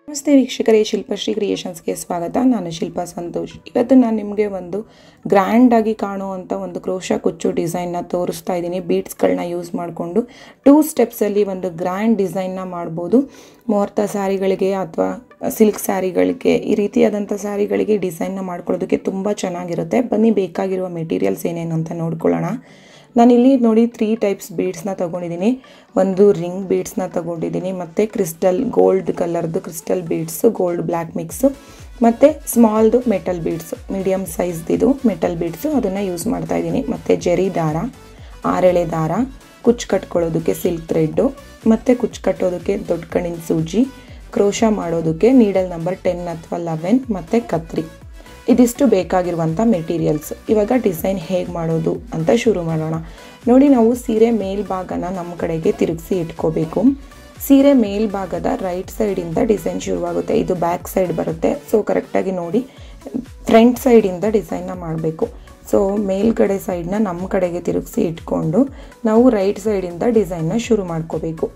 ನಮಸ್ತೆ ವೀಕ್ಷಕರೇ ಶಿಲ್ಪಶ್ರೀ ಕ್ರಿಯೇಷನ್ಸ್ಗೆ ಸ್ವಾಗತ ನಾನು ಶಿಲ್ಪಾ ಸಂತೋಷ್ ಇವತ್ತು ನಾನು ನಿಮಗೆ ಒಂದು ಗ್ರ್ಯಾಂಡಾಗಿ ಕಾಣುವಂಥ ಒಂದು ಕ್ರೋಶ ಕುಚ್ಚು ಡಿಸೈನ್ನ ತೋರಿಸ್ತಾ ಇದ್ದೀನಿ ಬೀಡ್ಸ್ಗಳನ್ನ ಯೂಸ್ ಮಾಡಿಕೊಂಡು ಟೂ ಸ್ಟೆಪ್ಸಲ್ಲಿ ಒಂದು ಗ್ರ್ಯಾಂಡ್ ಡಿಸೈನ್ನ ಮಾಡ್ಬೋದು ಮುಹೂರ್ತ ಸ್ಯಾರಿಗಳಿಗೆ ಅಥವಾ ಸಿಲ್ಕ್ ಸ್ಯಾರಿಗಳಿಗೆ ಈ ರೀತಿಯಾದಂಥ ಸ್ಯಾರಿಗಳಿಗೆ ಡಿಸೈನ್ನ ಮಾಡ್ಕೊಳ್ಳೋದಕ್ಕೆ ತುಂಬ ಚೆನ್ನಾಗಿರುತ್ತೆ ಬನ್ನಿ ಬೇಕಾಗಿರುವ ಮೆಟೀರಿಯಲ್ಸ್ ಏನೇನು ಅಂತ ನೋಡ್ಕೊಳ್ಳೋಣ ನಾನಿಲ್ಲಿ ನೋಡಿ ತ್ರೀ ಟೈಪ್ಸ್ ಬೀಡ್ಸ್ನ ತೊಗೊಂಡಿದ್ದೀನಿ ಒಂದು ರಿಂಗ್ ಬೀಡ್ಸ್ನ ತೊಗೊಂಡಿದ್ದೀನಿ ಮತ್ತು ಕ್ರಿಸ್ಟಲ್ ಗೋಲ್ಡ್ ಕಲರ್ದು crystal beads gold black mix ಮತ್ತು ಸ್ಮಾಲ್ದು ಮೆಟಲ್ ಬೀಡ್ಸು ಮೀಡಿಯಮ್ ಸೈಜ್ದಿದು ಮೆಟಲ್ ಬೀಡ್ಸು ಅದನ್ನು ಯೂಸ್ ಮಾಡ್ತಾ ಇದ್ದೀನಿ ಮತ್ತು ಜರಿ ದಾರ ಆರೆಳೆ ದಾರ ಕುಚ್ಚು ಕಟ್ಕೊಳ್ಳೋದಕ್ಕೆ ಸಿಲ್ಕ್ ಥ್ರೆಡ್ಡು ಮತ್ತು ಕುಚ್ಚು ಕಟ್ಟೋದಕ್ಕೆ ದೊಡ್ಡ ಕಣ್ಣಿನ ಸೂಜಿ ಕ್ರೋಶ ಮಾಡೋದಕ್ಕೆ ನೀಡಲ್ ನಂಬರ್ ಟೆನ್ ಅಥವಾ ಲೆವೆನ್ ಮತ್ತು ಕತ್ರಿ ಇದಿಷ್ಟು ಬೇಕಾಗಿರುವಂಥ ಮೆಟೀರಿಯಲ್ಸ್ ಇವಾಗ ಡಿಸೈನ್ ಹೇಗೆ ಮಾಡೋದು ಅಂತ ಶುರು ಮಾಡೋಣ ನೋಡಿ ನಾವು ಸೀರೆ ಮೇಲ್ಭಾಗನ ನಮ್ಮ ಕಡೆಗೆ ತಿರುಗಿಸಿ ಇಟ್ಕೋಬೇಕು ಸೀರೆ ಮೇಲ್ಭಾಗದ ರೈಟ್ ಸೈಡಿಂದ ಡಿಸೈನ್ ಶುರುವಾಗುತ್ತೆ ಇದು ಬ್ಯಾಕ್ ಸೈಡ್ ಬರುತ್ತೆ ಸೊ ಕರೆಕ್ಟಾಗಿ ನೋಡಿ ಫ್ರಂಟ್ ಸೈಡಿಂದ ಡಿಸೈನ್ನ ಮಾಡಬೇಕು ಸೊ ಮೇಲ್ಗಡೆ ಸೈಡ್ನ ನಮ್ಮ ಕಡೆಗೆ ತಿರುಗಿಸಿ ಇಟ್ಕೊಂಡು ನಾವು ರೈಟ್ ಸೈಡಿಂದ ಡಿಸೈನ್ನ ಶುರು ಮಾಡ್ಕೋಬೇಕು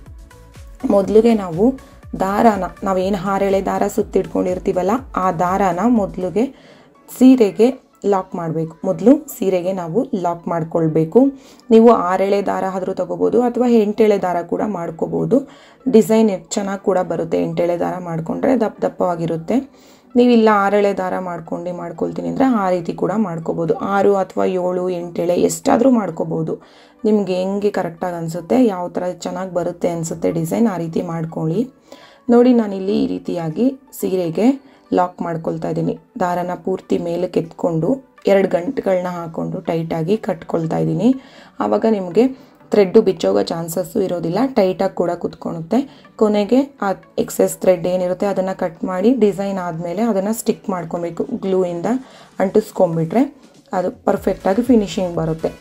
ಮೊದಲಿಗೆ ನಾವು ದಾರಾನ ನಾವೇನು ಹಾರೆಳೆ ದಾರ ಸುತ್ತಿಟ್ಕೊಂಡಿರ್ತೀವಲ್ಲ ಆ ದಾರಾನ ಮೊದಲಿಗೆ ಸೀರೆಗೆ ಲಾಕ್ ಮಾಡಬೇಕು ಮೊದಲು ಸೀರೆಗೆ ನಾವು ಲಾಕ್ ಮಾಡ್ಕೊಳ್ಬೇಕು ನೀವು ಆರೆಳೆ ದಾರ ಆದರೂ ತೊಗೋಬೋದು ಅಥವಾ ಎಂಟೆಳೆ ದಾರ ಕೂಡ ಮಾಡ್ಕೋಬೋದು ಡಿಸೈನ್ ಚೆನ್ನಾಗಿ ಕೂಡ ಬರುತ್ತೆ ಎಂಟೆಳೆ ದಾರ ಮಾಡಿಕೊಂಡ್ರೆ ದಪ್ಪ ದಪ್ಪವಾಗಿರುತ್ತೆ ನೀವಿಲ್ಲ ಆರೆಳೆ ದಾರ ಮಾಡ್ಕೊಂಡು ಮಾಡ್ಕೊಳ್ತೀನಿ ಅಂದರೆ ಆ ರೀತಿ ಕೂಡ ಮಾಡ್ಕೋಬೋದು ಆರು ಅಥವಾ ಏಳು ಎಂಟೆಳೆ ಎಷ್ಟಾದರೂ ಮಾಡ್ಕೋಬೋದು ನಿಮಗೆ ಹೆಂಗೆ ಕರೆಕ್ಟಾಗಿ ಅನಿಸುತ್ತೆ ಯಾವ ಥರ ಚೆನ್ನಾಗಿ ಬರುತ್ತೆ ಅನಿಸುತ್ತೆ ಡಿಸೈನ್ ಆ ರೀತಿ ಮಾಡ್ಕೊಳ್ಳಿ ನೋಡಿ ನಾನಿಲ್ಲಿ ಈ ರೀತಿಯಾಗಿ ಸೀರೆಗೆ ಲಾಕ್ ಮಾಡ್ಕೊಳ್ತಾ ಇದ್ದೀನಿ ದಾರನ ಪೂರ್ತಿ ಮೇಲಕ್ಕೆ ಎತ್ಕೊಂಡು ಎರಡು ಗಂಟುಗಳನ್ನ ಹಾಕ್ಕೊಂಡು ಟೈಟಾಗಿ ಕಟ್ಕೊಳ್ತಾ ಇದ್ದೀನಿ ಆವಾಗ ನಿಮಗೆ ಥ್ರೆಡ್ಡು ಬಿಚ್ಚೋಗೋ ಚಾನ್ಸಸ್ಸು ಇರೋದಿಲ್ಲ ಟೈಟಾಗಿ ಕೂಡ ಕುತ್ಕೊಳುತ್ತೆ ಕೊನೆಗೆ ಆ ಎಕ್ಸೆಸ್ ಥ್ರೆಡ್ ಏನಿರುತ್ತೆ ಅದನ್ನು ಕಟ್ ಮಾಡಿ ಡಿಸೈನ್ ಆದಮೇಲೆ ಅದನ್ನು ಸ್ಟಿಕ್ ಮಾಡ್ಕೊಬೇಕು ಗ್ಲೂಯಿಂದ ಅಂಟಿಸ್ಕೊಂಬಿಟ್ರೆ ಅದು ಪರ್ಫೆಕ್ಟಾಗಿ ಫಿನಿಶಿಂಗ್ ಬರುತ್ತೆ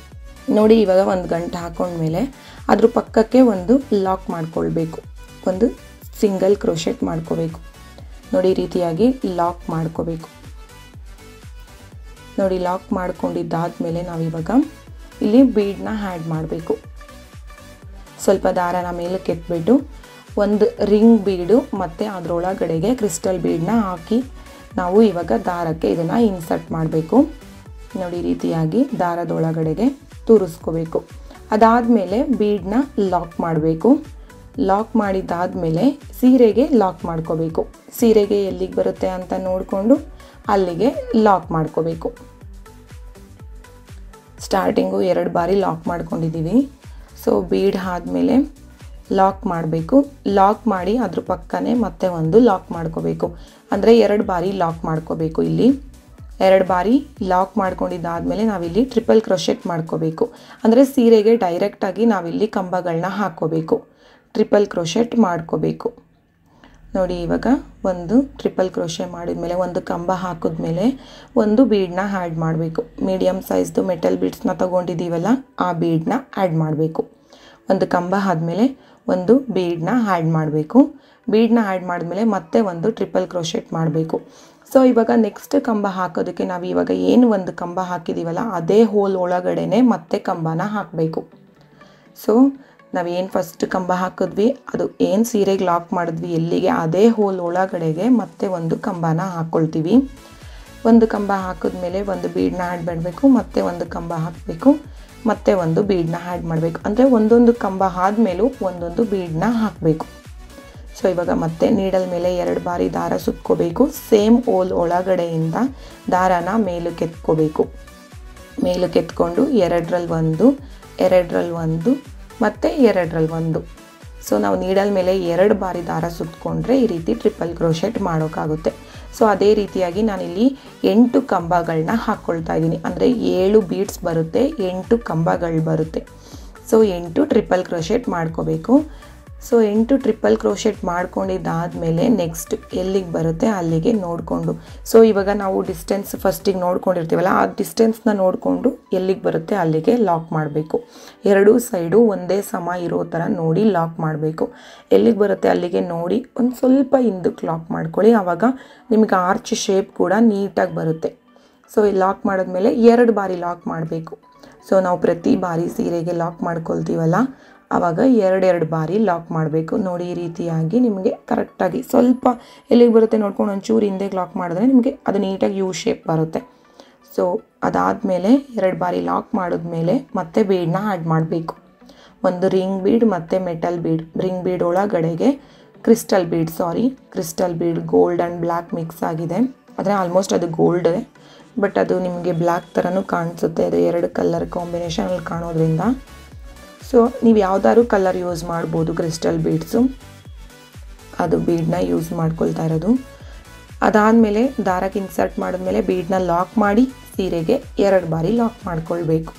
ನೋಡಿ ಇವಾಗ ಒಂದು ಗಂಟೆ ಹಾಕೊಂಡ್ಮೇಲೆ ಅದ್ರ ಪಕ್ಕಕ್ಕೆ ಒಂದು ಲಾಕ್ ಮಾಡ್ಕೊಳ್ಬೇಕು ಒಂದು ಸಿಂಗಲ್ ಕ್ರೋಶೆಟ್ ಮಾಡ್ಕೋಬೇಕು ನೋಡಿ ಈ ರೀತಿಯಾಗಿ ಲಾಕ್ ಮಾಡ್ಕೋಬೇಕು ನೋಡಿ ಲಾಕ್ ಮಾಡ್ಕೊಂಡಿದ್ದಾದಮೇಲೆ ನಾವಿವಾಗ ಇಲ್ಲಿ ಬೀಡನ್ನ ಹ್ಯಾಡ್ ಮಾಡಬೇಕು ಸ್ವಲ್ಪ ದಾರನ ಮೇಲಕ್ಕೆ ಎತ್ಬಿಟ್ಟು ಒಂದು ರಿಂಗ್ ಬೀಡು ಮತ್ತು ಅದರೊಳಗಡೆಗೆ ಕ್ರಿಸ್ಟಲ್ ಬೀಡನ್ನ ಹಾಕಿ ನಾವು ಇವಾಗ ದಾರಕ್ಕೆ ಇದನ್ನು ಇನ್ಸರ್ಟ್ ಮಾಡಬೇಕು ನೋಡಿ ಈ ರೀತಿಯಾಗಿ ದಾರದೊಳಗಡೆಗೆ ತೂರಿಸ್ಕೋಬೇಕು ಅದಾದಮೇಲೆ ಬೀಡನ್ನ ಲಾಕ್ ಮಾಡಬೇಕು ಲಾಕ್ ಮಾಡಿದ್ದಾದಮೇಲೆ ಸೀರೆಗೆ ಲಾಕ್ ಮಾಡ್ಕೋಬೇಕು ಸೀರೆಗೆ ಎಲ್ಲಿಗೆ ಬರುತ್ತೆ ಅಂತ ನೋಡಿಕೊಂಡು ಅಲ್ಲಿಗೆ ಲಾಕ್ ಮಾಡ್ಕೋಬೇಕು ಸ್ಟಾರ್ಟಿಂಗು ಎರಡು ಬಾರಿ ಲಾಕ್ ಮಾಡ್ಕೊಂಡಿದ್ದೀವಿ ಸೊ ಬೀಡ್ ಆದಮೇಲೆ ಲಾಕ್ ಮಾಡಬೇಕು ಲಾಕ್ ಮಾಡಿ ಅದ್ರ ಪಕ್ಕನೇ ಮತ್ತೆ ಒಂದು ಲಾಕ್ ಮಾಡ್ಕೋಬೇಕು ಅಂದರೆ ಎರಡು ಬಾರಿ ಲಾಕ್ ಮಾಡ್ಕೋಬೇಕು ಇಲ್ಲಿ ಎರಡು ಬಾರಿ ಲಾಕ್ ಮಾಡ್ಕೊಂಡಿದ್ದಾದಮೇಲೆ ನಾವಿಲ್ಲಿ ಟ್ರಿಪಲ್ ಕ್ರೋಶೆಟ್ ಮಾಡ್ಕೋಬೇಕು ಅಂದರೆ ಸೀರೆಗೆ ಡೈರೆಕ್ಟಾಗಿ ನಾವಿಲ್ಲಿ ಕಂಬಗಳನ್ನ ಹಾಕ್ಕೋಬೇಕು ಟ್ರಿಪಲ್ ಕ್ರೋಶೆಟ್ ಮಾಡ್ಕೋಬೇಕು ನೋಡಿ ಇವಾಗ ಒಂದು ಟ್ರಿಪಲ್ ಕ್ರೋಶೆ ಮಾಡಿದ್ಮೇಲೆ ಒಂದು ಕಂಬ ಹಾಕಿದ್ಮೇಲೆ ಒಂದು ಬೀಡನ್ನ ಆ್ಯಡ್ ಮಾಡಬೇಕು ಮೀಡಿಯಮ್ ಸೈಜ್ದು ಮೆಟಲ್ ಬೀಡ್ಸ್ನ ತೊಗೊಂಡಿದ್ದೀವಲ್ಲ ಆ ಬೀಡನ್ನ ಆ್ಯಡ್ ಮಾಡಬೇಕು ಒಂದು ಕಂಬ ಆದಮೇಲೆ ಒಂದು ಬೀಡನ್ನ ಆ್ಯಡ್ ಮಾಡಬೇಕು ಬೀಡನ್ನ ಆ್ಯಡ್ ಮಾಡಿದ್ಮೇಲೆ ಮತ್ತೆ ಒಂದು ಟ್ರಿಪಲ್ ಕ್ರೋಶೆಟ್ ಮಾಡಬೇಕು ಸೊ ಇವಾಗ ನೆಕ್ಸ್ಟ್ ಕಂಬ ಹಾಕೋದಕ್ಕೆ ನಾವು ಇವಾಗ ಏನು ಒಂದು ಕಂಬ ಹಾಕಿದ್ದೀವಲ್ಲ ಅದೇ ಹೋಲ್ ಒಳಗಡೆನೆ ಮತ್ತೆ ಕಂಬನ ಹಾಕಬೇಕು ಸೊ ನಾವೇನು ಫಸ್ಟ್ ಕಂಬ ಹಾಕಿದ್ವಿ ಅದು ಏನು ಸೀರೆಗೆ ಲಾಕ್ ಮಾಡಿದ್ವಿ ಎಲ್ಲಿಗೆ ಅದೇ ಹೋಲ್ ಒಳಗಡೆಗೆ ಮತ್ತೆ ಒಂದು ಕಂಬನ ಹಾಕ್ಕೊಳ್ತೀವಿ ಒಂದು ಕಂಬ ಹಾಕಿದ್ಮೇಲೆ ಒಂದು ಬೀಡನ್ನ ಆ್ಯಡ್ ಮಾಡಬೇಕು ಮತ್ತೆ ಒಂದು ಕಂಬ ಹಾಕಬೇಕು ಮತ್ತೆ ಒಂದು ಬೀಡನ್ನ ಆ್ಯಡ್ ಮಾಡಬೇಕು ಅಂದರೆ ಒಂದೊಂದು ಕಂಬ ಆದಮೇಲೂ ಒಂದೊಂದು ಬೀಡನ್ನ ಹಾಕಬೇಕು ಸೊ ಇವಾಗ ಮತ್ತೆ ನೀಡಲ್ ಮೇಲೆ ಎರಡು ಬಾರಿ ದಾರ ಸುತ್ಕೋಬೇಕು ಸೇಮ್ ಓಲ್ ಒಳಗಡೆಯಿಂದ ದಾರನ ಮೇಲಕ್ಕೆ ಎತ್ಕೋಬೇಕು ಮೇಲಕ್ಕೆ ಎತ್ಕೊಂಡು ಎರಡರಲ್ಲಿ ಒಂದು ಎರಡರಲ್ಲಿ ಒಂದು ಮತ್ತು ಎರಡರಲ್ಲಿ ಒಂದು ಸೊ ನಾವು ನೀಡಲ್ ಮೇಲೆ ಎರಡು ಬಾರಿ ದಾರ ಸುತ್ತಕೊಂಡ್ರೆ ಈ ರೀತಿ ಟ್ರಿಪಲ್ ಕ್ರೋಶೆಟ್ ಮಾಡೋಕ್ಕಾಗುತ್ತೆ ಸೊ ಅದೇ ರೀತಿಯಾಗಿ ನಾನಿಲ್ಲಿ ಎಂಟು ಕಂಬಗಳನ್ನ ಹಾಕ್ಕೊಳ್ತಾ ಇದ್ದೀನಿ ಅಂದರೆ ಏಳು ಬೀಡ್ಸ್ ಬರುತ್ತೆ ಎಂಟು ಕಂಬಗಳು ಬರುತ್ತೆ ಸೊ ಎಂಟು ಟ್ರಿಪಲ್ ಕ್ರೋಶೆಟ್ ಮಾಡ್ಕೋಬೇಕು ಸೊ ಎಂಟು ಟ್ರಿಪಲ್ ಕ್ರೋಶೆಟ್ ಮಾಡ್ಕೊಂಡಿದ್ದಾದಮೇಲೆ ನೆಕ್ಸ್ಟ್ ಎಲ್ಲಿಗೆ ಬರುತ್ತೆ ಅಲ್ಲಿಗೆ ನೋಡಿಕೊಂಡು ಸೊ ಇವಾಗ ನಾವು ಡಿಸ್ಟೆನ್ಸ್ ಫಸ್ಟಿಗೆ ನೋಡ್ಕೊಂಡಿರ್ತೀವಲ್ಲ ಆ ಡಿಸ್ಟೆನ್ಸ್ನ ನೋಡಿಕೊಂಡು ಎಲ್ಲಿಗೆ ಬರುತ್ತೆ ಅಲ್ಲಿಗೆ ಲಾಕ್ ಮಾಡಬೇಕು ಎರಡೂ ಸೈಡು ಒಂದೇ ಸಮ ಇರೋ ಥರ ನೋಡಿ ಲಾಕ್ ಮಾಡಬೇಕು ಎಲ್ಲಿಗೆ ಬರುತ್ತೆ ಅಲ್ಲಿಗೆ ನೋಡಿ ಒಂದು ಸ್ವಲ್ಪ ಹಿಂದಕ್ಕೆ ಲಾಕ್ ಮಾಡ್ಕೊಳ್ಳಿ ಆವಾಗ ನಿಮಗೆ ಆರ್ಚ್ ಶೇಪ್ ಕೂಡ ನೀಟಾಗಿ ಬರುತ್ತೆ ಸೊ ಲಾಕ್ ಮಾಡಿದ್ಮೇಲೆ ಎರಡು ಬಾರಿ ಲಾಕ್ ಮಾಡಬೇಕು ಸೊ ನಾವು ಪ್ರತಿ ಬಾರಿ ಸೀರೆಗೆ ಲಾಕ್ ಮಾಡ್ಕೊಳ್ತೀವಲ್ಲ ಆವಾಗ ಎರಡೆರಡು ಬಾರಿ ಲಾಕ್ ಮಾಡಬೇಕು ನೋಡಿ ಈ ರೀತಿಯಾಗಿ ನಿಮಗೆ ಕರೆಕ್ಟಾಗಿ ಸ್ವಲ್ಪ ಎಲ್ಲಿಗೆ ಬರುತ್ತೆ ನೋಡ್ಕೊಂಡು ಒಂಚೂರು ಹಿಂದೆ ಲಾಕ್ ಮಾಡಿದ್ರೆ ನಿಮಗೆ ಅದು ನೀಟಾಗಿ ಯು ಶೇಪ್ ಬರುತ್ತೆ ಸೊ ಅದಾದಮೇಲೆ ಎರಡು ಬಾರಿ ಲಾಕ್ ಮಾಡಿದ್ಮೇಲೆ ಮತ್ತೆ ಬೀಡನ್ನ ಆ್ಯಡ್ ಮಾಡಬೇಕು ಒಂದು ರಿಂಗ್ ಬೀಡ್ ಮತ್ತು ಮೆಟಲ್ ಬೀಡ್ ರಿಂಗ್ ಬೀಡ್ ಒಳಗಡೆಗೆ crystal bead sorry crystal bead gold and black mix ಆಗಿದೆ ಆದರೆ ಆಲ್ಮೋಸ್ಟ್ ಅದು ಗೋಲ್ಡ್ ಬಟ್ ಅದು ನಿಮಗೆ ಬ್ಲ್ಯಾಕ್ ಥರನೂ ಕಾಣಿಸುತ್ತೆ ಅದು ಎರಡು ಕಲರ್ ಕಾಂಬಿನೇಷನಲ್ಲಿ ಕಾಣೋದ್ರಿಂದ ಸೊ ನೀವು ಯಾವ್ದಾದ್ರು ಕಲರ್ ಯೂಸ್ ಮಾಡ್ಬೋದು ಕ್ರಿಸ್ಟಲ್ ಬೀಡ್ಸು ಅದು ಬೀಡನ್ನ ಯೂಸ್ ಮಾಡ್ಕೊಳ್ತಾ ಇರೋದು ಅದಾದಮೇಲೆ ದಾರಕ್ಕೆ ಇನ್ಸರ್ಟ್ ಮಾಡಿದ್ಮೇಲೆ ಬೀಡನ್ನ ಲಾಕ್ ಮಾಡಿ ಸೀರೆಗೆ ಎರಡು ಬಾರಿ ಲಾಕ್ ಮಾಡ್ಕೊಳ್ಬೇಕು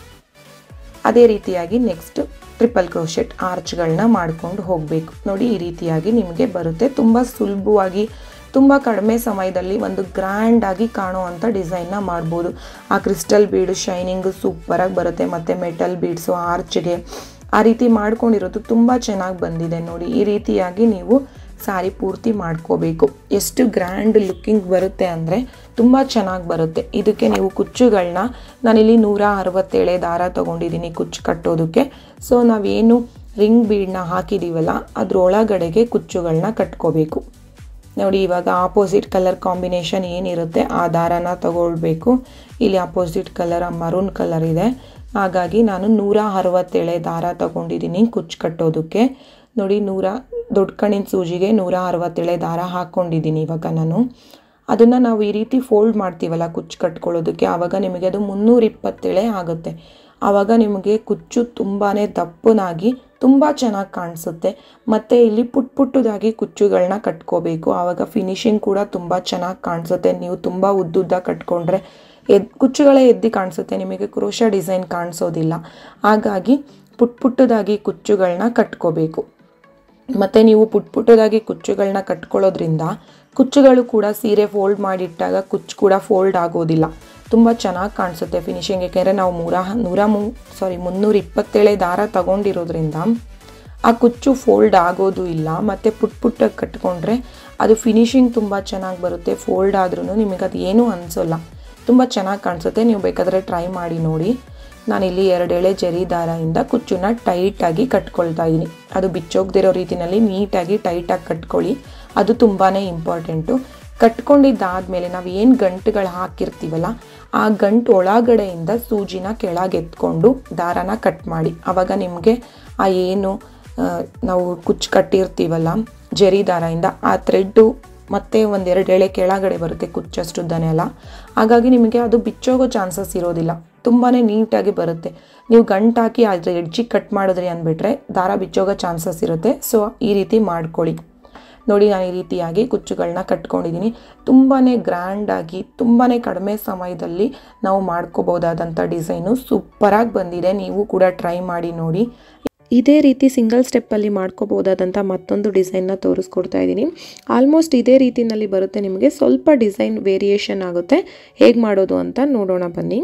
ಅದೇ ರೀತಿಯಾಗಿ ನೆಕ್ಸ್ಟ್ ಟ್ರಿಪಲ್ ಕ್ರೋಶೆಟ್ ಆರ್ಚ್ಗಳನ್ನ ಮಾಡ್ಕೊಂಡು ಹೋಗಬೇಕು ನೋಡಿ ಈ ರೀತಿಯಾಗಿ ನಿಮಗೆ ಬರುತ್ತೆ ತುಂಬ ಸುಲಭವಾಗಿ ತುಂಬ ಕಡಿಮೆ ಸಮಯದಲ್ಲಿ ಒಂದು ಗ್ರ್ಯಾಂಡಾಗಿ ಕಾಣುವಂಥ ಡಿಸೈನ್ನ ಮಾಡ್ಬೋದು ಆ ಕ್ರಿಸ್ಟಲ್ ಬೀಡು ಶೈನಿಂಗು ಸೂಪರಾಗಿ ಬರುತ್ತೆ ಮತ್ತು ಮೆಟಲ್ ಬೀಡ್ಸು ಆರ್ಚ್ಗೆ ಆ ರೀತಿ ಮಾಡ್ಕೊಂಡಿರೋದು ತುಂಬ ಚೆನ್ನಾಗಿ ಬಂದಿದೆ ನೋಡಿ ಈ ರೀತಿಯಾಗಿ ನೀವು ಸಾರಿ ಪೂರ್ತಿ ಮಾಡ್ಕೋಬೇಕು ಎಷ್ಟು ಗ್ರ್ಯಾಂಡ್ ಲುಕ್ಕಿಂಗ್ ಬರುತ್ತೆ ಅಂದರೆ ತುಂಬ ಚೆನ್ನಾಗಿ ಬರುತ್ತೆ ಇದಕ್ಕೆ ನೀವು ಕುಚ್ಚುಗಳನ್ನ ನಾನಿಲ್ಲಿ ನೂರ ಅರವತ್ತೇಳೆ ದಾರ ತೊಗೊಂಡಿದ್ದೀನಿ ಕುಚ್ಚು ಕಟ್ಟೋದಕ್ಕೆ ಸೊ ನಾವೇನು ರಿಂಗ್ ಬೀಡನ್ನ ಹಾಕಿದ್ದೀವಲ್ಲ ಅದ್ರೊಳಗಡೆಗೆ ಕುಚ್ಚುಗಳನ್ನ ಕಟ್ಕೋಬೇಕು ನೋಡಿ ಇವಾಗ ಆಪೋಸಿಟ್ ಕಲರ್ ಕಾಂಬಿನೇಷನ್ ಏನಿರುತ್ತೆ ಆ ದಾರನ ತಗೊಳ್ಬೇಕು ಇಲ್ಲಿ ಆಪೋಸಿಟ್ ಕಲರ್ ಮರೂನ್ ಕಲರ್ ಇದೆ ಹಾಗಾಗಿ ನಾನು ನೂರ ಅರವತ್ತೇಳೆ ದಾರ ತಗೊಂಡಿದ್ದೀನಿ ಕುಚ್ಚು ಕಟ್ಟೋದಕ್ಕೆ ನೋಡಿ ನೂರ ದೊಡ್ಡ ಕಣ್ಣಿನ ಸೂಜಿಗೆ ನೂರ ಅರವತ್ತೇಳೆ ದಾರ ಹಾಕ್ಕೊಂಡಿದ್ದೀನಿ ಇವಾಗ ನಾನು ಅದನ್ನು ನಾವು ಈ ರೀತಿ ಫೋಲ್ಡ್ ಮಾಡ್ತೀವಲ್ಲ ಕುಚ್ಚು ಕಟ್ಕೊಳ್ಳೋದಕ್ಕೆ ಆವಾಗ ನಿಮಗೆ ಅದು ಮುನ್ನೂರ ಇಪ್ಪತ್ತೇಳೆ ಆಗುತ್ತೆ ಆವಾಗ ನಿಮಗೆ ಕುಚ್ಚು ತುಂಬಾ ದಪ್ಪನಾಗಿ ತುಂಬ ಚೆನ್ನಾಗಿ ಕಾಣಿಸುತ್ತೆ ಮತ್ತು ಇಲ್ಲಿ ಪುಟ್ ಪುಟ್ಟದಾಗಿ ಕುಚ್ಚುಗಳನ್ನ ಕಟ್ಕೋಬೇಕು ಆವಾಗ ಫಿನಿಶಿಂಗ್ ಕೂಡ ತುಂಬ ಚೆನ್ನಾಗಿ ಕಾಣಿಸುತ್ತೆ ನೀವು ತುಂಬ ಉದ್ದುದ್ದ ಕಟ್ಕೊಂಡ್ರೆ ಎದ್ ಕುಚ್ಚುಗಳೇ ಎದ್ದು ಕಾಣಿಸುತ್ತೆ ನಿಮಗೆ ಕ್ರೋಶ ಡಿಸೈನ್ ಕಾಣಿಸೋದಿಲ್ಲ ಹಾಗಾಗಿ ಪುಟ್ ಪುಟ್ಟದಾಗಿ ಕುಚ್ಚುಗಳನ್ನ ಕಟ್ಕೋಬೇಕು ಮತ್ತು ನೀವು ಪುಟ್ ಪುಟ್ಟದಾಗಿ ಕುಚ್ಚುಗಳನ್ನ ಕಟ್ಕೊಳ್ಳೋದ್ರಿಂದ ಕುಚ್ಚುಗಳು ಕೂಡ ಸೀರೆ ಫೋಲ್ಡ್ ಮಾಡಿಟ್ಟಾಗ ಕುಚ್ಚು ಕೂಡ ಫೋಲ್ಡ್ ಆಗೋದಿಲ್ಲ ತುಂಬ ಚೆನ್ನಾಗಿ ಕಾಣಿಸುತ್ತೆ ಫಿನಿಶಿಂಗ್ ಯಾಕೆಂದರೆ ನಾವು ಮೂರ ನೂರ ಮೂ ಸಾರಿ ಮುನ್ನೂರ ಇಪ್ಪತ್ತೇಳೆ ದಾರ ತಗೊಂಡಿರೋದ್ರಿಂದ ಆ ಕುಚ್ಚು ಫೋಲ್ಡ್ ಆಗೋದು ಇಲ್ಲ ಮತ್ತು ಪುಟ್ ಪುಟ್ಟಾಗಿ ಕಟ್ಕೊಂಡ್ರೆ ಅದು ಫಿನಿಶಿಂಗ್ ತುಂಬ ಚೆನ್ನಾಗಿ ಬರುತ್ತೆ ಫೋಲ್ಡ್ ಆದ್ರೂ ನಿಮಗೆ ಅದು ಏನೂ ಅನಿಸೋಲ್ಲ ತುಂಬ ಚೆನ್ನಾಗಿ ಕಾಣಿಸುತ್ತೆ ನೀವು ಬೇಕಾದರೆ ಟ್ರೈ ಮಾಡಿ ನೋಡಿ ನಾನಿಲ್ಲಿ ಎರಡೆಳೆ ಜರಿ ದಾರದಿಂದ ಕುಚ್ಚನ್ನ ಟೈಟಾಗಿ ಕಟ್ಕೊಳ್ತಾ ಇದ್ದೀನಿ ಅದು ಬಿಚ್ಚೋಗ್ದಿರೋ ರೀತಿಯಲ್ಲಿ ನೀಟಾಗಿ ಟೈಟಾಗಿ ಕಟ್ಕೊಳ್ಳಿ ಅದು ತುಂಬಾ ಇಂಪಾರ್ಟೆಂಟು ಕಟ್ಕೊಂಡಿದ್ದಾದಮೇಲೆ ನಾವು ಏನು ಗಂಟುಗಳು ಹಾಕಿರ್ತೀವಲ್ಲ ಆ ಗಂಟು ಒಳಗಡೆಯಿಂದ ಸೂಜಿನ ಕೆಳಗೆತ್ಕೊಂಡು ದಾರನ ಕಟ್ ಮಾಡಿ ಆವಾಗ ನಿಮಗೆ ಆ ಏನು ನಾವು ಕುಚ್ಚು ಕಟ್ಟಿರ್ತೀವಲ್ಲ ಜರಿ ದಾರದಿಂದ ಆ ಥ್ರೆಡ್ಡು ಮತ್ತೆ ಒಂದೆರಡು ಎಳೆ ಕೆಳಗಡೆ ಬರುತ್ತೆ ಕುಚ್ಚಷ್ಟುದ್ದನೇ ಅಲ್ಲ ಹಾಗಾಗಿ ನಿಮಗೆ ಅದು ಬಿಚ್ಚೋಗೋ ಚಾನ್ಸಸ್ ಇರೋದಿಲ್ಲ ತುಂಬಾ ನೀಟಾಗಿ ಬರುತ್ತೆ ನೀವು ಗಂಟಾಕಿ ಅದ್ರ ಎಡ್ಜಿಗೆ ಕಟ್ ಮಾಡಿದ್ರಿ ಅಂದ್ಬಿಟ್ರೆ ದಾರ ಬಿಚ್ಚೋಗೋ ಚಾನ್ಸಸ್ ಇರುತ್ತೆ ಸೊ ಈ ರೀತಿ ಮಾಡ್ಕೊಳ್ಳಿ ನೋಡಿ ನಾನು ಈ ರೀತಿಯಾಗಿ ಕುಚ್ಚುಗಳನ್ನ ಕಟ್ಕೊಂಡಿದ್ದೀನಿ ತುಂಬಾ ಗ್ರ್ಯಾಂಡಾಗಿ ತುಂಬಾ ಕಡಿಮೆ ಸಮಯದಲ್ಲಿ ನಾವು ಮಾಡ್ಕೋಬೋದಾದಂಥ ಡಿಸೈನು ಸೂಪರಾಗಿ ಬಂದಿದೆ ನೀವು ಕೂಡ ಟ್ರೈ ಮಾಡಿ ನೋಡಿ ಇದೇ ರೀತಿ ಸಿಂಗಲ್ ಸ್ಟೆಪ್ಪಲ್ಲಿ ಮಾಡ್ಕೋಬೋದಾದಂಥ ಮತ್ತೊಂದು ಡಿಸೈನ್ನ ತೋರಿಸ್ಕೊಡ್ತಾ ಇದ್ದೀನಿ ಆಲ್ಮೋಸ್ಟ್ ಇದೇ ರೀತಿನಲ್ಲಿ ಬರುತ್ತೆ ನಿಮಗೆ ಸ್ವಲ್ಪ ಡಿಸೈನ್ ವೇರಿಯೇಷನ್ ಆಗುತ್ತೆ ಹೇಗೆ ಮಾಡೋದು ಅಂತ ನೋಡೋಣ ಬನ್ನಿ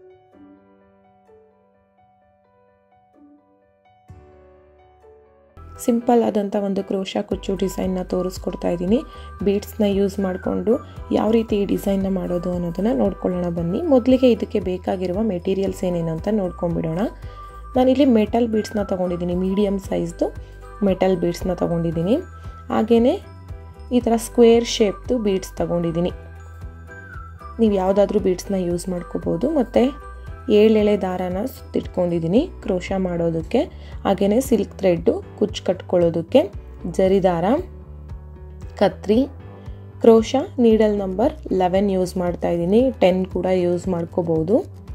ಸಿಂಪಲ್ ಆದಂಥ ಒಂದು ಕ್ರೋಶ ಕುಚ್ಚು ಡಿಸೈನ್ನ ತೋರಿಸ್ಕೊಡ್ತಾ ಇದ್ದೀನಿ ಬೀಡ್ಸ್ನ ಯೂಸ್ ಮಾಡಿಕೊಂಡು ಯಾವ ರೀತಿ ಈ ಡಿಸೈನ್ನ ಮಾಡೋದು ಅನ್ನೋದನ್ನು ನೋಡ್ಕೊಳ್ಳೋಣ ಬನ್ನಿ ಮೊದಲಿಗೆ ಇದಕ್ಕೆ ಬೇಕಾಗಿರುವ ಮೆಟೀರಿಯಲ್ಸ್ ಏನೇನು ಅಂತ ನೋಡ್ಕೊಂಡ್ಬಿಡೋಣ ನಾನಿಲ್ಲಿ ಮೆಟಲ್ ಬೀಡ್ಸ್ನ ತೊಗೊಂಡಿದ್ದೀನಿ ಮೀಡಿಯಮ್ ಸೈಜ್ದು ಮೆಟಲ್ ಬೀಡ್ಸ್ನ ತೊಗೊಂಡಿದ್ದೀನಿ ಹಾಗೆಯೇ ಈ ಥರ ಸ್ಕ್ವೇರ್ ಶೇಪ್ದು ಬೀಡ್ಸ್ ತೊಗೊಂಡಿದ್ದೀನಿ ನೀವು ಯಾವುದಾದ್ರೂ ಬೀಡ್ಸ್ನ ಯೂಸ್ ಮಾಡ್ಕೋಬೋದು ಮತ್ತು ಏಳೆಳೆ ದಾರನ ಸುತ್ತಿಟ್ಕೊಂಡಿದ್ದೀನಿ ಕ್ರೋಶ ಮಾಡೋದಕ್ಕೆ ಹಾಗೆಯೇ ಸಿಲ್ಕ್ ಥ್ರೆಡ್ಡು ಕುಚ್ಚು ಕಟ್ಕೊಳ್ಳೋದಕ್ಕೆ ಜರಿ ದಾರ ಕತ್ರಿ crochet needle number eleven use ಮಾಡ್ತಾ ಇದ್ದೀನಿ ಟೆನ್ ಕೂಡ ಯೂಸ್ ಮಾಡ್ಕೋಬೋದು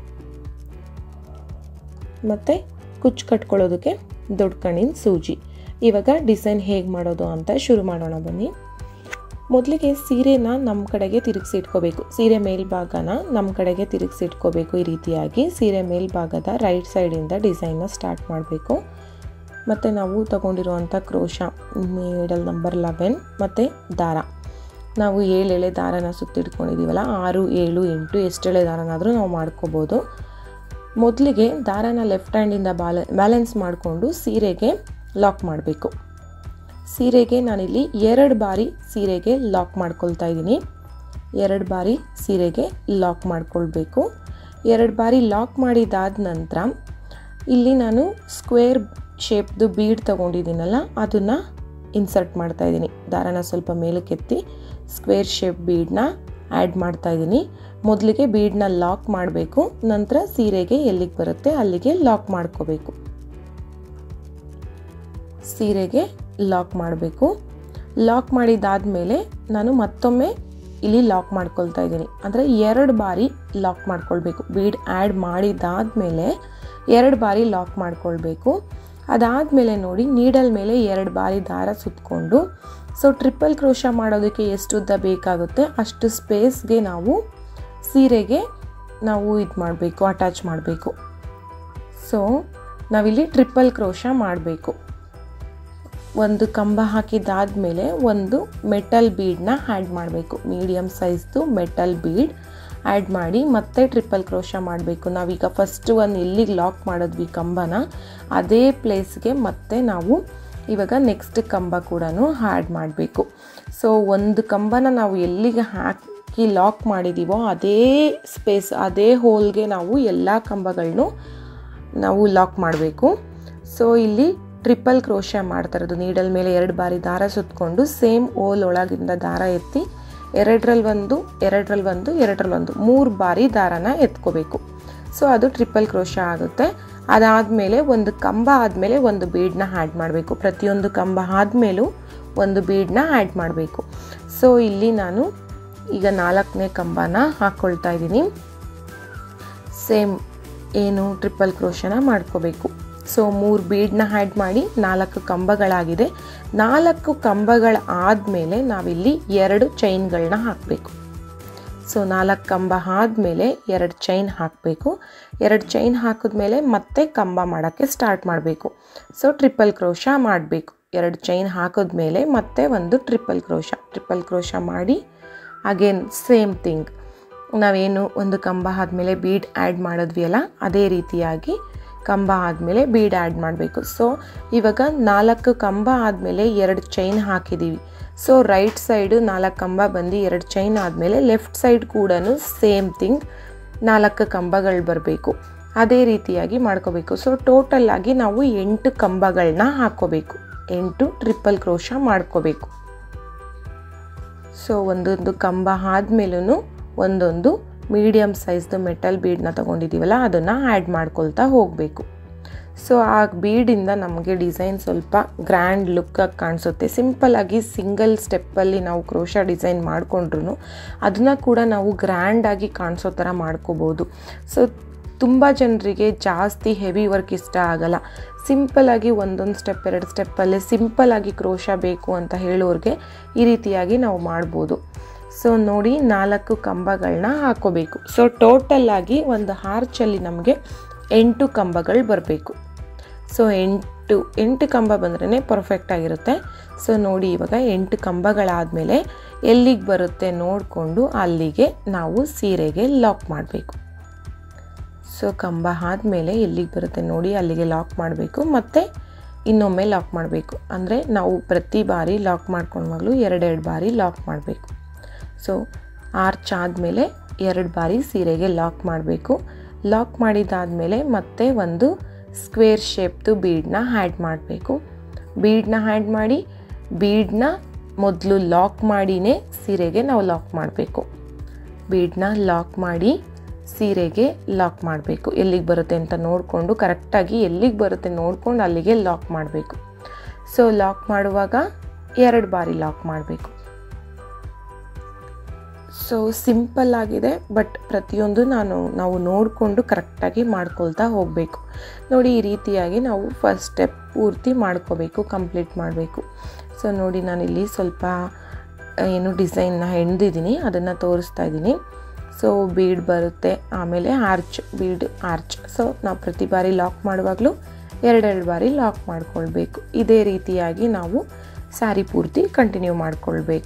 ಮತ್ತು ಕುಚ್ಚು ಕಟ್ಕೊಳ್ಳೋದಕ್ಕೆ ದೊಡ್ಡ ಕಣ್ಣಿನ ಸೂಜಿ ಇವಾಗ ಡಿಸೈನ್ ಹೇಗೆ ಮಾಡೋದು ಅಂತ ಶುರು ಮಾಡೋಣ ಬನ್ನಿ ಮೊದಲಿಗೆ ಸೀರೆನ ನಮ್ಮ ಕಡೆಗೆ ತಿರುಗಿಸಿಟ್ಕೋಬೇಕು ಸೀರೆ ಮೇಲ್ಭಾಗನ ನಮ್ಮ ಕಡೆಗೆ ತಿರುಗಿಸಿಟ್ಕೋಬೇಕು ಈ ರೀತಿಯಾಗಿ ಸೀರೆ ಮೇಲ್ಭಾಗದ ರೈಟ್ ಸೈಡಿಂದ ಡಿಸೈನ್ನ ಸ್ಟಾರ್ಟ್ ಮಾಡಬೇಕು ಮತ್ತು ನಾವು ತಗೊಂಡಿರುವಂಥ ಕ್ರೋಶ ನೀಡಲ್ ನಂಬರ್ ಲೆವೆನ್ ಮತ್ತು ದಾರ ನಾವು ಏಳೆಳೆ ದಾರನ ಸುತ್ತಿಟ್ಕೊಂಡಿದ್ದೀವಲ್ಲ ಆರು ಏಳು ಎಂಟು ಎಷ್ಟೆಳೆ ದಾರನಾದರೂ ನಾವು ಮಾಡ್ಕೋಬೋದು ಮೊದಲಿಗೆ ದಾರನ ಲೆಫ್ಟ್ ಹ್ಯಾಂಡಿಂದ ಬಾಲ ಬ್ಯಾಲೆನ್ಸ್ ಮಾಡಿಕೊಂಡು ಸೀರೆಗೆ ಲಾಕ್ ಮಾಡಬೇಕು ಸೀರೆಗೆ ನಾನಿಲ್ಲಿ ಎರಡು ಬಾರಿ ಸೀರೆಗೆ ಲಾಕ್ ಮಾಡ್ಕೊಳ್ತಾ ಇದ್ದೀನಿ ಎರಡು ಬಾರಿ ಸೀರೆಗೆ ಲಾಕ್ ಮಾಡ್ಕೊಳ್ಬೇಕು ಎರಡು ಬಾರಿ ಲಾಕ್ ಮಾಡಿದಾದ ನಂತರ ಇಲ್ಲಿ ನಾನು ಸ್ಕ್ವೇರ್ ಶೇಪ್ದು ಬೀಡ್ ತೊಗೊಂಡಿದ್ದೀನಲ್ಲ ಅದನ್ನು ಇನ್ಸರ್ಟ್ ಮಾಡ್ತಾ ಇದ್ದೀನಿ ದಾರನ ಸ್ವಲ್ಪ ಮೇಲಕ್ಕೆತ್ತಿ ಸ್ಕ್ವೇರ್ ಶೇಪ್ ಬೀಡನ್ನ ಆ್ಯಡ್ ಮಾಡ್ತಾ ಇದ್ದೀನಿ ಮೊದಲಿಗೆ ಬೀಡನ್ನ ಲಾಕ್ ಮಾಡಬೇಕು ನಂತರ ಸೀರೆಗೆ ಎಲ್ಲಿಗೆ ಬರುತ್ತೆ ಅಲ್ಲಿಗೆ ಲಾಕ್ ಮಾಡ್ಕೋಬೇಕು ಸೀರೆಗೆ ಲಾಕ್ ಮಾಡಬೇಕು ಲಾಕ್ ಮಾಡಿದಾದಮೇಲೆ ನಾನು ಮತ್ತೊಮ್ಮೆ ಇಲ್ಲಿ ಲಾಕ್ ಮಾಡ್ಕೊಳ್ತಾ ಇದ್ದೀನಿ ಅಂದರೆ ಎರಡು ಬಾರಿ ಲಾಕ್ ಮಾಡ್ಕೊಳ್ಬೇಕು ಬೀಡ್ ಆ್ಯಡ್ ಮಾಡಿದಾದಮೇಲೆ ಎರಡು ಬಾರಿ ಲಾಕ್ ಮಾಡ್ಕೊಳ್ಬೇಕು ಅದಾದಮೇಲೆ ನೋಡಿ ನೀಡಲ್ ಮೇಲೆ ಎರಡು ಬಾರಿ ದಾರ ಸುತ್ತಕೊಂಡು ಸೊ ಟ್ರಿಪಲ್ ಕ್ರೋಶ ಮಾಡೋದಕ್ಕೆ ಎಷ್ಟು ಉದ್ದ ಬೇಕಾಗುತ್ತೆ ಅಷ್ಟು ಸ್ಪೇಸ್ಗೆ ನಾವು ಸೀರೆಗೆ ನಾವು ಇದು ಮಾಡಬೇಕು ಅಟ್ಯಾಚ್ ಮಾಡಬೇಕು ಸೊ ನಾವಿಲ್ಲಿ ಟ್ರಿಪಲ್ ಕ್ರೋಶ ಮಾಡಬೇಕು ಒಂದು ಕಂಬ ಹಾಕಿದಾದ್ಮೇಲೆ ಒಂದು ಮೆಟಲ್ ಬೀಡನ್ನ ಆ್ಯಡ್ ಮಾಡಬೇಕು ಮೀಡಿಯಮ್ ಸೈಜ್ದು ಮೆಟಲ್ ಬೀಡ್ ಆ್ಯಡ್ ಮಾಡಿ ಮತ್ತೆ ಟ್ರಿಪಲ್ ಕ್ರೋಶ ಮಾಡಬೇಕು ನಾವೀಗ ಫಸ್ಟ್ ಒಂದು ಎಲ್ಲಿಗೆ ಲಾಕ್ ಮಾಡಿದ್ವಿ ಕಂಬನ ಅದೇ ಪ್ಲೇಸ್ಗೆ ಮತ್ತೆ ನಾವು ಇವಾಗ ನೆಕ್ಸ್ಟ್ ಕಂಬ ಕೂಡ ಆ್ಯಡ್ ಮಾಡಬೇಕು ಸೊ ಒಂದು ಕಂಬನ ನಾವು ಎಲ್ಲಿಗೆ ಹಾಕಿ ಲಾಕ್ ಮಾಡಿದ್ದೀವೋ ಅದೇ ಸ್ಪೇಸ್ ಅದೇ ಹೋಲ್ಗೆ ನಾವು ಎಲ್ಲ ಕಂಬಗಳನ್ನು ನಾವು ಲಾಕ್ ಮಾಡಬೇಕು ಸೊ ಇಲ್ಲಿ ಟ್ರಿಪಲ್ ಕ್ರೋಶ ಮಾಡ್ತಾ ಇರೋದು ನೀಡಲ್ ಮೇಲೆ ಎರಡು ಬಾರಿ ದಾರ ಸುತ್ತಕೊಂಡು ಸೇಮ್ ಓಲ್ ಒಳಗಿಂದ ದಾರ ಎತ್ತಿ ಎರಡರಲ್ಲಿ ಒಂದು ಎರಡರಲ್ಲಿ ಒಂದು ಎರಡರಲ್ಲಿ ಒಂದು ಮೂರು ಬಾರಿ ದಾರನ ಎತ್ಕೋಬೇಕು ಸೊ ಅದು ಟ್ರಿಪಲ್ ಕ್ರೋಶ ಆಗುತ್ತೆ ಅದಾದಮೇಲೆ ಒಂದು ಕಂಬ ಆದಮೇಲೆ ಒಂದು ಬೀಡನ್ನ ಆ್ಯಡ್ ಮಾಡಬೇಕು ಪ್ರತಿಯೊಂದು ಕಂಬ ಆದಮೇಲೂ ಒಂದು ಬೀಡನ್ನ ಆ್ಯಡ್ ಮಾಡಬೇಕು ಸೊ ಇಲ್ಲಿ ನಾನು ಈಗ ನಾಲ್ಕನೇ ಕಂಬನ ಹಾಕ್ಕೊಳ್ತಾ ಇದ್ದೀನಿ ಸೇಮ್ ಏನು ಟ್ರಿಪಲ್ ಕ್ರೋಶನ ಮಾಡ್ಕೋಬೇಕು ಸೊ ಮೂರು ಬೀಡನ್ನ ಆ್ಯಡ್ ಮಾಡಿ ನಾಲ್ಕು ಕಂಬಗಳಾಗಿದೆ ನಾಲ್ಕು ಕಂಬಗಳ ಆದಮೇಲೆ ನಾವಿಲ್ಲಿ ಎರಡು ಚೈನ್ಗಳನ್ನ ಹಾಕಬೇಕು ಸೊ ನಾಲ್ಕು ಕಂಬ ಆದಮೇಲೆ ಎರಡು ಚೈನ್ ಹಾಕಬೇಕು ಎರಡು ಚೈನ್ ಹಾಕಿದ್ಮೇಲೆ ಮತ್ತೆ ಕಂಬ ಮಾಡೋಕ್ಕೆ ಸ್ಟಾರ್ಟ್ ಮಾಡಬೇಕು ಸೊ ಟ್ರಿಪಲ್ ಕ್ರೋಶ ಮಾಡಬೇಕು ಎರಡು ಚೈನ್ ಹಾಕಿದ್ಮೇಲೆ ಮತ್ತೆ ಒಂದು ಟ್ರಿಪಲ್ ಕ್ರೋಶ ಟ್ರಿಪಲ್ ಕ್ರೋಶ ಮಾಡಿ ಅಗೇನ್ ಸೇಮ್ ಥಿಂಗ್ ನಾವೇನು ಒಂದು ಕಂಬ ಆದಮೇಲೆ ಬೀಡ್ ಆ್ಯಡ್ ಮಾಡಿದ್ವಿ ಅಲ್ಲ ಅದೇ ರೀತಿಯಾಗಿ ಕಂಬ ಆದಮೇಲೆ ಬೀಡ್ ಆ್ಯಡ್ ಮಾಡಬೇಕು ಸೊ ಇವಾಗ ನಾಲ್ಕು ಕಂಬ ಆದಮೇಲೆ ಎರಡು ಚೈನ್ ಹಾಕಿದ್ದೀವಿ ಸೊ ರೈಟ್ ಸೈಡು ನಾಲ್ಕು ಕಂಬ ಬಂದು ಎರಡು ಚೈನ್ ಆದಮೇಲೆ ಲೆಫ್ಟ್ ಸೈಡ್ ಕೂಡ ಸೇಮ್ ಥಿಂಗ್ ನಾಲ್ಕು ಕಂಬಗಳು ಬರಬೇಕು ಅದೇ ರೀತಿಯಾಗಿ ಮಾಡ್ಕೋಬೇಕು ಸೊ ಟೋಟಲ್ ಆಗಿ ನಾವು ಎಂಟು ಕಂಬಗಳನ್ನ ಹಾಕ್ಕೋಬೇಕು ಎಂಟು ಟ್ರಿಪಲ್ ಕ್ರೋಶ ಮಾಡ್ಕೋಬೇಕು ಸೊ ಒಂದೊಂದು ಕಂಬ ಆದಮೇಲೂ ಒಂದೊಂದು ಮೀಡಿಯಮ್ ಸೈಜ್ದು ಮೆಟಲ್ ಬೀಡನ್ನ ತೊಗೊಂಡಿದ್ದೀವಲ್ಲ ಅದನ್ನು ಆ್ಯಡ್ ಮಾಡ್ಕೊಳ್ತಾ ಹೋಗಬೇಕು ಸೊ ಆ ಬೀಡಿಂದ ನಮಗೆ ಡಿಸೈನ್ ಸ್ವಲ್ಪ ಗ್ರ್ಯಾಂಡ್ ಲುಕ್ಕಾಗಿ ಕಾಣಿಸುತ್ತೆ ಸಿಂಪಲ್ಲಾಗಿ ಸಿಂಗಲ್ ಸ್ಟೆಪ್ಪಲ್ಲಿ ನಾವು ಕ್ರೋಶ ಡಿಸೈನ್ ಮಾಡಿಕೊಂಡ್ರು ಅದನ್ನು ಕೂಡ ನಾವು ಗ್ರ್ಯಾಂಡಾಗಿ ಕಾಣಿಸೋ ಥರ ಮಾಡ್ಕೋಬೋದು ಸೊ ತುಂಬ ಜನರಿಗೆ ಜಾಸ್ತಿ ಹೆವಿ ವರ್ಕ್ ಇಷ್ಟ ಆಗಲ್ಲ ಸಿಂಪಲ್ಲಾಗಿ ಒಂದೊಂದು ಸ್ಟೆಪ್ ಎರಡು ಸ್ಟೆಪ್ಪಲ್ಲೇ ಸಿಂಪಲ್ಲಾಗಿ ಕ್ರೋಶ ಬೇಕು ಅಂತ ಹೇಳೋರಿಗೆ ಈ ರೀತಿಯಾಗಿ ನಾವು ಮಾಡ್ಬೋದು ಸೊ ನೋಡಿ ನಾಲ್ಕು ಕಂಬಗಳನ್ನ ಹಾಕೋಬೇಕು ಸೊ ಟೋಟಲ್ಲಾಗಿ ಒಂದು ಹಾರ್ಚಲ್ಲಿ ನಮಗೆ ಎಂಟು ಕಂಬಗಳು ಬರಬೇಕು ಸೊ ಎಂಟು ಎಂಟು ಕಂಬ ಬಂದ್ರೇ ಪರ್ಫೆಕ್ಟ್ ಆಗಿರುತ್ತೆ ಸೊ ನೋಡಿ ಇವಾಗ ಎಂಟು ಕಂಬಗಳಾದಮೇಲೆ ಎಲ್ಲಿಗೆ ಬರುತ್ತೆ ನೋಡಿಕೊಂಡು ಅಲ್ಲಿಗೆ ನಾವು ಸೀರೆಗೆ ಲಾಕ್ ಮಾಡಬೇಕು ಸೊ ಕಂಬ ಆದಮೇಲೆ ಎಲ್ಲಿಗೆ ಬರುತ್ತೆ ನೋಡಿ ಅಲ್ಲಿಗೆ ಲಾಕ್ ಮಾಡಬೇಕು ಮತ್ತು ಇನ್ನೊಮ್ಮೆ ಲಾಕ್ ಮಾಡಬೇಕು ಅಂದರೆ ನಾವು ಪ್ರತಿ ಬಾರಿ ಲಾಕ್ ಮಾಡ್ಕೊಂಡಾಗಲೂ ಎರಡೆರಡು ಬಾರಿ ಲಾಕ್ ಮಾಡಬೇಕು ಸೊ ಆರ್ಚ್ ಆದಮೇಲೆ ಎರಡು ಬಾರಿ ಸೀರೆಗೆ ಲಾಕ್ ಮಾಡಬೇಕು ಲಾಕ್ ಮಾಡಿದಾದಮೇಲೆ ಮತ್ತೆ ಒಂದು ಸ್ಕ್ವೇರ್ ಶೇಪ್ದು ಬೀಡನ್ನ ಹ್ಯಾಡ್ ಮಾಡಬೇಕು ಬೀಡನ್ನ ಹ್ಯಾಡ್ ಮಾಡಿ ಬೀಡನ್ನ ಮೊದಲು ಲಾಕ್ ಮಾಡಿನೇ ಸೀರೆಗೆ ನಾವು ಲಾಕ್ ಮಾಡಬೇಕು ಬೀಡನ್ನ ಲಾಕ್ ಮಾಡಿ ಸೀರೆಗೆ ಲಾಕ್ ಮಾಡಬೇಕು ಎಲ್ಲಿಗೆ ಬರುತ್ತೆ ಅಂತ ನೋಡಿಕೊಂಡು ಕರೆಕ್ಟಾಗಿ ಎಲ್ಲಿಗೆ ಬರುತ್ತೆ ನೋಡ್ಕೊಂಡು ಅಲ್ಲಿಗೆ ಲಾಕ್ ಮಾಡಬೇಕು ಸೊ ಲಾಕ್ ಮಾಡುವಾಗ ಎರಡು ಬಾರಿ ಲಾಕ್ ಮಾಡಬೇಕು ಸೊ ಸಿಂಪಲ್ ಆಗಿದೆ ಬಟ್ ಪ್ರತಿಯೊಂದು ನಾನು ನಾವು ನೋಡಿಕೊಂಡು ಕರೆಕ್ಟಾಗಿ ಮಾಡ್ಕೊಳ್ತಾ ಹೋಗಬೇಕು ನೋಡಿ ಈ ರೀತಿಯಾಗಿ ನಾವು ಫಸ್ಟ್ ಸ್ಟೆಪ್ ಪೂರ್ತಿ ಮಾಡ್ಕೋಬೇಕು ಕಂಪ್ಲೀಟ್ ಮಾಡಬೇಕು ಸೊ ನೋಡಿ ನಾನಿಲ್ಲಿ ಸ್ವಲ್ಪ ಏನು ಡಿಸೈನ್ನ ಹೆಣ್ದಿದ್ದೀನಿ ಅದನ್ನು ತೋರಿಸ್ತಾ ಇದ್ದೀನಿ ಸೊ ಬೀಡ್ ಬರುತ್ತೆ ಆಮೇಲೆ ಆರ್ಚ್ ಬೀಡ್ ಆರ್ಚ್ ಸೊ ನಾವು ಪ್ರತಿ ಬಾರಿ ಲಾಕ್ ಮಾಡುವಾಗಲೂ ಎರಡೆರಡು ಬಾರಿ ಲಾಕ್ ಮಾಡ್ಕೊಳ್ಬೇಕು ಇದೇ ರೀತಿಯಾಗಿ ನಾವು ಸ್ಯಾರಿ ಪೂರ್ತಿ ಕಂಟಿನ್ಯೂ ಮಾಡಿಕೊಳ್ಬೇಕು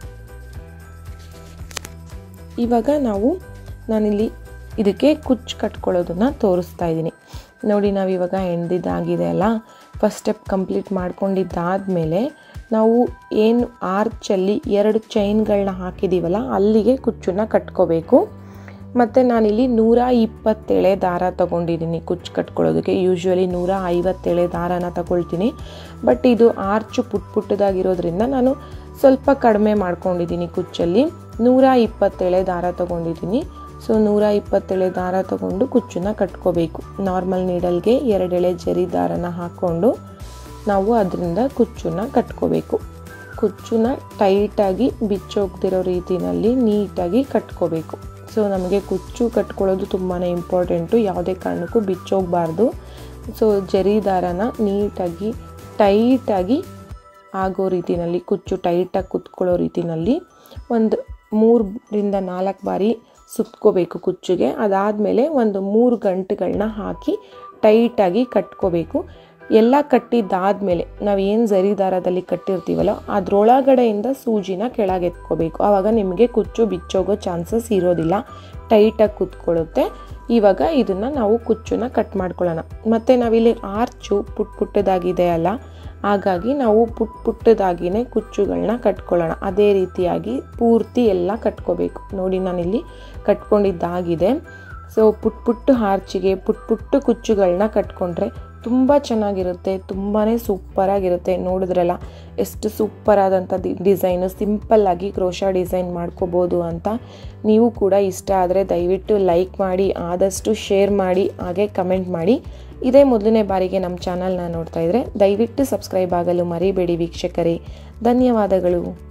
ಇವಾಗ ನಾವು ನಾನಿಲ್ಲಿ ಇದಕ್ಕೆ ಕುಚ್ಚು ಕಟ್ಕೊಳ್ಳೋದನ್ನು ತೋರಿಸ್ತಾ ಇದ್ದೀನಿ ನೋಡಿ ನಾವು ಇವಾಗ ಹೆಣ್ದಿದ್ದಾಗಿದೆ ಅಲ್ಲ ಫಸ್ಟ್ ಸ್ಟೆಪ್ ಕಂಪ್ಲೀಟ್ ಮಾಡ್ಕೊಂಡಿದ್ದಾದಮೇಲೆ ನಾವು ಏನು ಆರ್ಚಲ್ಲಿ ಎರಡು ಚೈನ್ಗಳನ್ನ ಹಾಕಿದ್ದೀವಲ್ಲ ಅಲ್ಲಿಗೆ ಕುಚ್ಚನ್ನ ಕಟ್ಕೋಬೇಕು ಮತ್ತು ನಾನಿಲ್ಲಿ ನೂರ ಇಪ್ಪತ್ತೇಳೆ ದಾರ ತೊಗೊಂಡಿದ್ದೀನಿ ಕುಚ್ಚು ಕಟ್ಕೊಳ್ಳೋದಕ್ಕೆ ಯೂಶ್ವಲಿ ನೂರ ಐವತ್ತೇಳೆ ದಾರನ ತಗೊಳ್ತೀನಿ ಬಟ್ ಇದು ಆರ್ಚು ಪುಟ್ ಪುಟ್ಟದಾಗಿರೋದ್ರಿಂದ ನಾನು ಸ್ವಲ್ಪ ಕಡಿಮೆ ಮಾಡ್ಕೊಂಡಿದ್ದೀನಿ ಕುಚ್ಚಲ್ಲಿ ನೂರ ಇಪ್ಪತ್ತೇಳೆ ದಾರ ತೊಗೊಂಡಿದ್ದೀನಿ ಸೊ ನೂರ ಇಪ್ಪತ್ತೇಳೆ ದಾರ ತೊಗೊಂಡು ಕುಚ್ಚನ್ನ ಕಟ್ಕೋಬೇಕು ನಾರ್ಮಲ್ ನೀಡಲ್ಗೆ ಎರಡೆಳೆ ಜರಿ ದಾರನ ಹಾಕ್ಕೊಂಡು ನಾವು ಅದರಿಂದ ಕುಚ್ಚನ್ನ ಕಟ್ಕೋಬೇಕು ಕುಚ್ಚನ್ನ ಟೈಟಾಗಿ ಬಿಚ್ಚೋಗ್ದಿರೋ ರೀತಿಯಲ್ಲಿ ನೀಟಾಗಿ ಕಟ್ಕೋಬೇಕು ಸೊ ನಮಗೆ ಕುಚ್ಚು ಕಟ್ಕೊಳ್ಳೋದು ತುಂಬಾ ಇಂಪಾರ್ಟೆಂಟು ಯಾವುದೇ ಕಾರಣಕ್ಕೂ ಬಿಚ್ಚೋಗಬಾರ್ದು ಸೊ ಜರಿ ದಾರನ ನೀಟಾಗಿ ಟೈಟಾಗಿ ಆಗೋ ರೀತಿಯಲ್ಲಿ ಕುಚ್ಚು ಟೈಟಾಗಿ ಕುತ್ಕೊಳ್ಳೋ ರೀತಿಯಲ್ಲಿ ಒಂದು ಮೂರರಿಂದ ನಾಲ್ಕು ಬಾರಿ ಸುತ್ಕೋಬೇಕು ಕುಚ್ಚುಗೆ ಅದಾದಮೇಲೆ ಒಂದು ಮೂರು ಗಂಟೆಗಳನ್ನ ಹಾಕಿ ಟೈಟಾಗಿ ಕಟ್ಕೋಬೇಕು ಎಲ್ಲ ಕಟ್ಟಿದ್ದಾದಮೇಲೆ ನಾವು ಏನು ಜರಿ ದಾರದಲ್ಲಿ ಕಟ್ಟಿರ್ತೀವಲ್ಲ ಅದರೊಳಗಡೆಯಿಂದ ಸೂಜಿನ ಕೆಳಗೆತ್ಕೋಬೇಕು ಆವಾಗ ನಿಮಗೆ ಕುಚ್ಚು ಬಿಚ್ಚೋಗೋ ಚಾನ್ಸಸ್ ಇರೋದಿಲ್ಲ ಟೈಟಾಗಿ ಕುತ್ಕೊಳ್ಳುತ್ತೆ ಇವಾಗ ಇದನ್ನು ನಾವು ಕುಚ್ಚನ್ನ ಕಟ್ ಮಾಡ್ಕೊಳ್ಳೋಣ ಮತ್ತು ನಾವಿಲ್ಲಿ ಆರ್ಚು ಪುಟ್ ಪುಟ್ಟದಾಗಿದೆ ಅಲ್ಲ ಹಾಗಾಗಿ ನಾವು ಪುಟ್ ಪುಟ್ಟದಾಗಿನೇ ಕುಚ್ಚುಗಳನ್ನ ಕಟ್ಕೊಳ್ಳೋಣ ಅದೇ ರೀತಿಯಾಗಿ ಪೂರ್ತಿ ಎಲ್ಲ ಕಟ್ಕೋಬೇಕು ನೋಡಿ ನಾನಿಲ್ಲಿ ಕಟ್ಕೊಂಡಿದ್ದಾಗಿದೆ ಸೊ ಪುಟ್ ಪುಟ್ಟು ಹಾರ್ಚಿಗೆ ಪುಟ್ ಪುಟ್ಟು ಕುಚ್ಚುಗಳನ್ನ ಕಟ್ಕೊಂಡ್ರೆ ತುಂಬ ಚೆನ್ನಾಗಿರುತ್ತೆ ತುಂಬಾ ಸೂಪರಾಗಿರುತ್ತೆ ನೋಡಿದ್ರಲ್ಲ ಎಷ್ಟು ಸೂಪರಾದಂಥ ದಿ ಡಿಸೈನು ಸಿಂಪಲ್ಲಾಗಿ ಕ್ರೋಶಾ ಡಿಸೈನ್ ಮಾಡ್ಕೋಬೋದು ಅಂತ ನೀವು ಕೂಡ ಇಷ್ಟ ಆದರೆ ದಯವಿಟ್ಟು ಲೈಕ್ ಮಾಡಿ ಆದಷ್ಟು ಶೇರ್ ಮಾಡಿ ಹಾಗೆ ಕಮೆಂಟ್ ಮಾಡಿ ಇದೇ ಮೊದಲನೇ ಬಾರಿಗೆ ನಮ್ಮ ಚಾನಲ್ನ ನೋಡ್ತಾ ಇದ್ದರೆ ದಯವಿಟ್ಟು ಸಬ್ಸ್ಕ್ರೈಬ್ ಆಗಲು ಮರಿಬೇಡಿ ವೀಕ್ಷಕರೇ ಧನ್ಯವಾದಗಳು